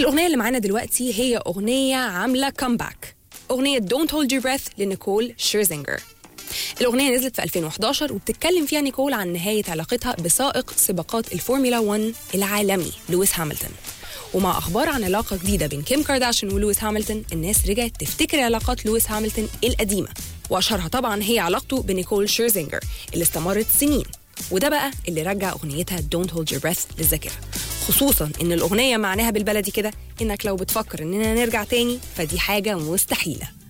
الأغنية اللي معانا دلوقتي هي أغنية عاملة كومباك أغنية Don't Hold Your Breath لنيكول شيرزينجر الأغنية نزلت في 2011 وبتتكلم فيها نيكول عن نهاية علاقتها بسائق سباقات الفورمولا 1 العالمي لويس هاملتون ومع أخبار عن علاقة جديدة بين كيم كارداشيان ولويس هاملتون الناس رجعت تفتكر علاقات لويس هاملتون القديمة وأشهرها طبعا هي علاقته بنيكول شيرزينجر اللي استمرت سنين وده بقى اللي رجع أغنيتها Don't Hold Your Breath للذاكرة خصوصا إن الأغنية معناها بالبلدي كده إنك لو بتفكر إننا نرجع تاني فدي حاجة مستحيلة